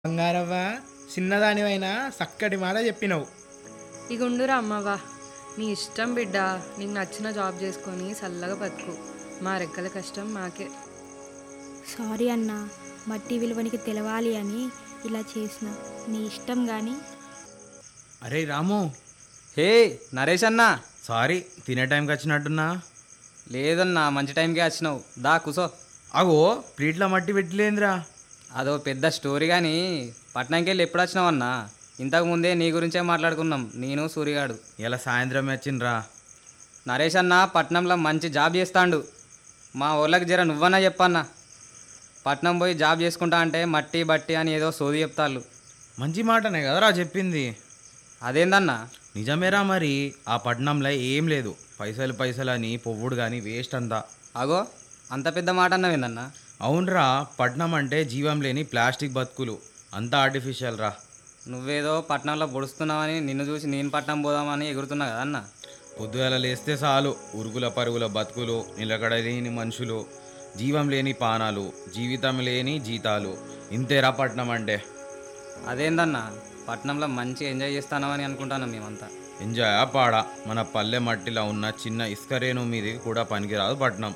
బంగారవ్వ చిన్నదానివైనా చక్కటి మాట చెప్పినవు ఇక ఉండురా అమ్మవా నీ ఇష్టం బిడ్డ నీకు నచ్చిన జాబ్ చేసుకొని చల్లగా బతుకు మా రెక్కల కష్టం మాకే సారీ అన్న మట్టి విలువనికి తెలవాలి అని ఇలా చేసిన నీ ఇష్టం కానీ అరే రాము హే నరేష్ అన్నా సారీ తినే టైంకి వచ్చినట్టున్నా లేదన్నా మంచి టైంకే వచ్చినావు దా కూసో అగో ప్లేట్ల మట్టి పెట్టలేదురా అదో పెద్ద స్టోరీ కానీ పట్నంకి వెళ్ళి ఎప్పుడు వచ్చినావన్నా ఇంతకు ముందే నీ గురించే మాట్లాడుకున్నాం నేను సూర్యగాడు ఇలా సాయంత్రం వచ్చిండ్రా నరేష్ అన్న పట్నంలో మంచి జాబ్ చేస్తాండు మా ఊళ్ళకి జర నువ్వన్నా చెప్పన్నా పట్నం పోయి జాబ్ చేసుకుంటా అంటే మట్టి బట్టి అని ఏదో సోది చెప్తాళ్ళు మంచి మాటనే కదరా చెప్పింది అదేందన్నా నిజమేరా మరి ఆ పట్నంలో ఏం లేదు పైసలు పైసలు అని పొవ్వుడు కానీ వేస్ట్ అంతా అగో అంత పెద్ద మాట అన్నవేందన్నా అవునరా పట్నం అంటే జీవం లేని ప్లాస్టిక్ బతుకులు అంతా ఆర్టిఫిషియల్ రా నువ్వేదో పట్నంలో పొడుస్తున్నావని నిన్ను చూసి నేను పట్నం పోదామని ఎగురుతున్నా కదన్న పొద్దుగల లేస్తే చాలు ఉరుగుల పరుగుల బతుకులు నిలకడ లేని మనుషులు జీవం లేని పానాలు జీవితం లేని జీతాలు ఇంతేరా పట్నం అంటే అదేందన్నా పట్నంలో మంచి ఎంజాయ్ చేస్తానమని అనుకుంటాను మేమంతా ఎంజాయ్ పాడా మన పల్లె మట్టిలో ఉన్న చిన్న ఇసుకరేణు మీది కూడా పనికిరాదు పట్నం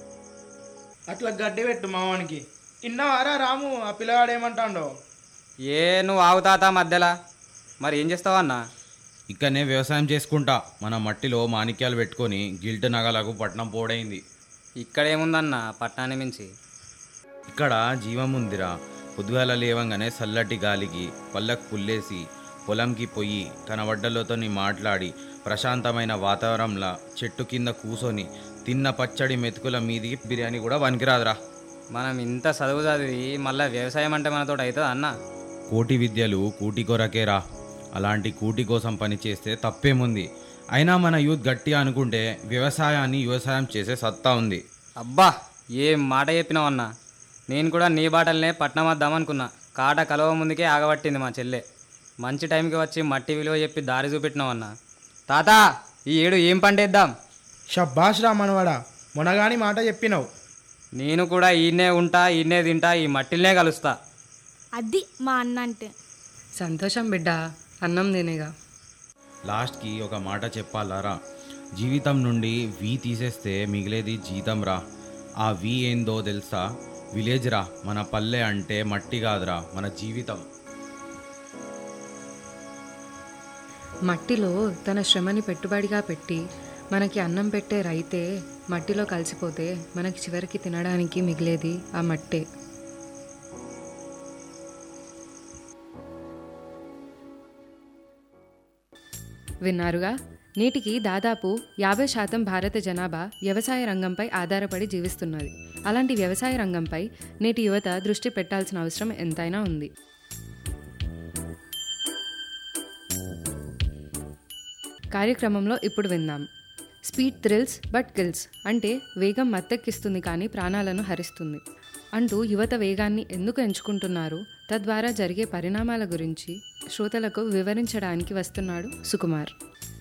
అట్లా గడ్డి పెట్టు మావానికి ఇన్నవారా రాము ఆ పిల్లగాడు ఏమంటాడో ఏ నువ్వు ఆగుతాతా మధ్యలా మరి ఏం చేస్తావన్నా ఇక్కడనే వ్యవసాయం చేసుకుంటా మన మట్టిలో మాణిక్యాలు పెట్టుకొని గిల్ట్ నగలకు పట్నం పోడైంది ఇక్కడ ఏముందన్నా పట్నాన్ని మించి ఇక్కడ జీవం ఉందిరా పొద్దుగాల లేవంగానే చల్లటి గాలికి పళ్ళకు పుల్లేసి పొలంకి పొయ్యి కనబడ్డలతోని మాట్లాడి ప్రశాంతమైన వాతావరణంలో చెట్టు కింద కూసొని తిన్న పచ్చడి మెతుకుల మీదికి బిర్యానీ కూడా పనికిరాదురా మనం ఇంత చదువు చదివి మళ్ళీ వ్యవసాయం అంటే మనతో అవుతుందా అన్న కోటి విద్యలు కూటి కొరకేరా అలాంటి కూటి కోసం పని చేస్తే తప్పేముంది అయినా మన యూత్ గట్టిగా అనుకుంటే వ్యవసాయాన్ని వ్యవసాయం చేసే సత్తా ఉంది అబ్బా ఏం మాట చెప్పినావన్నా నేను కూడా నీ బాటలనే పట్నం వద్దామనుకున్నా కాట కలవ ముందుకే ఆగబట్టింది మా చెల్లె మంచి టైంకి వచ్చి మట్టి విలువ చెప్పి దారి చూపెట్టినావన్నా తాత ఈ ఏడు ఏం పంటేద్దాం షబ్బాష్ రా మనవాడా మొనగాని మాట చెప్పినావు నేను కూడా ఈయనే ఉంటా ఈయనే తింటా ఈ మట్టిల్నే కలుస్తా అది మా అన్న అంటే సంతోషం బిడ్డ అన్నం తినేగా లాస్ట్కి ఒక మాట చెప్పాలరా జీవితం నుండి వి తీసేస్తే మిగిలేది జీతం రా ఆ వి ఏందో తెలుసా విలేజ్ రా మన పల్లె అంటే మట్టి కాదురా మన జీవితం మట్టిలో తన శ్రమని పెట్టుబడిగా పెట్టి మనకి అన్నం పెట్టే రైతే మట్టిలో కలిసిపోతే మనకి చివరికి తినడానికి మిగిలేది ఆ మట్టే విన్నారుగా నేటికి దాదాపు యాభై శాతం భారత జనాభా వ్యవసాయ రంగంపై ఆధారపడి జీవిస్తున్నది అలాంటి వ్యవసాయ రంగంపై నేటి యువత దృష్టి పెట్టాల్సిన అవసరం ఎంతైనా ఉంది కార్యక్రమంలో ఇప్పుడు విందాం స్పీడ్ థ్రిల్స్ బట్ కిల్స్ అంటే వేగం మత్తెక్కిస్తుంది కానీ ప్రాణాలను హరిస్తుంది అంటూ యువత వేగాన్ని ఎందుకు ఎంచుకుంటున్నారు తద్వారా జరిగే పరిణామాల గురించి శ్రోతలకు వివరించడానికి వస్తున్నాడు సుకుమార్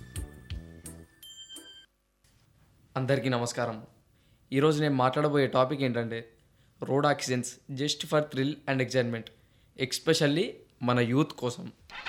అందరికీ నమస్కారం ఈరోజు నేను మాట్లాడబోయే టాపిక్ ఏంటంటే road accidents just for thrill and excitement especially మన యూత్ కోసం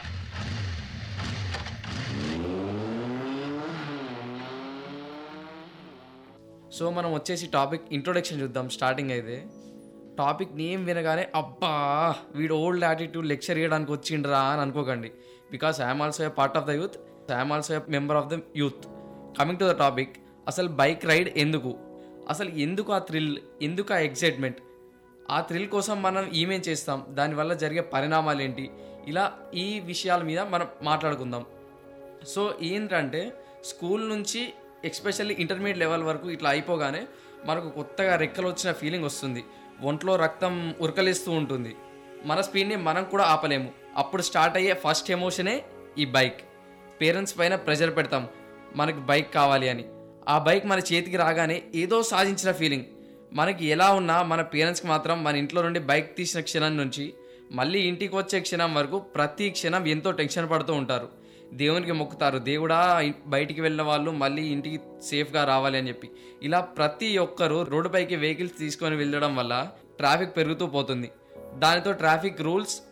సో మనం వచ్చేసి టాపిక్ ఇంట్రొడక్షన్ చూద్దాం స్టార్టింగ్ అయితే టాపిక్ నేమ్ వినగానే అబ్బా వీడు ఓల్డ్ యాటిట్యూడ్ లెక్చర్ ఇవ్వడానికి వచ్చిండ్రా అని అనుకోకండి because I'm also a part of the youth I'm also a member of the youth coming to the topic అసలు బైక్ రైడ్ ఎందుకు అసలు ఎందుకు ఆ థ్రిల్ ఎందుకు ఆ ఎగ్జైట్మెంట్ ఆ థ్రిల్ కోసం మనం ఏమేం చేస్తాం దానివల్ల జరిగే పరిణామాలు ఏంటి ఇలా ఈ విషయాల మీద మనం మాట్లాడుకుందాం సో ఏంటంటే స్కూల్ నుంచి ఎక్స్పెషల్లీ ఇంటర్మీడియట్ లెవెల్ వరకు ఇట్లా అయిపోగానే మనకు కొత్తగా రెక్కలు వచ్చిన ఫీలింగ్ వస్తుంది ఒంట్లో రక్తం ఉరకలిస్తూ ఉంటుంది మన స్పీడ్ని మనం కూడా ఆపలేము అప్పుడు స్టార్ట్ అయ్యే ఫస్ట్ ఎమోషనే ఈ బైక్ పేరెంట్స్ పైన ప్రెషర్ పెడతాం మనకి బైక్ కావాలి అని ఆ బైక్ మన చేతికి రాగానే ఏదో సాధించిన ఫీలింగ్ మనకి ఎలా ఉన్నా మన పేరెంట్స్కి మాత్రం మన ఇంట్లో నుండి బైక్ తీసిన క్షణం నుంచి మళ్ళీ ఇంటికి వచ్చే క్షణం వరకు ప్రతి క్షణం ఎంతో టెన్షన్ పడుతూ ఉంటారు దేవునికి మొక్కుతారు దేవుడా ఇ- బయటికి వెళ్ళిన వాళ్ళు మళ్ళీ ఇంటికి సేఫ్గా రావాలి అని చెప్పి ఇలా ప్రతి ఒక్కరు రోడ్డుపైకి వెహికల్స్ తీసుకొని వెళ్ళడం వల్ల ట్రాఫిక్ పెరుగుతూ పోతుంది దానితో ట్రాఫిక్ రూల్స్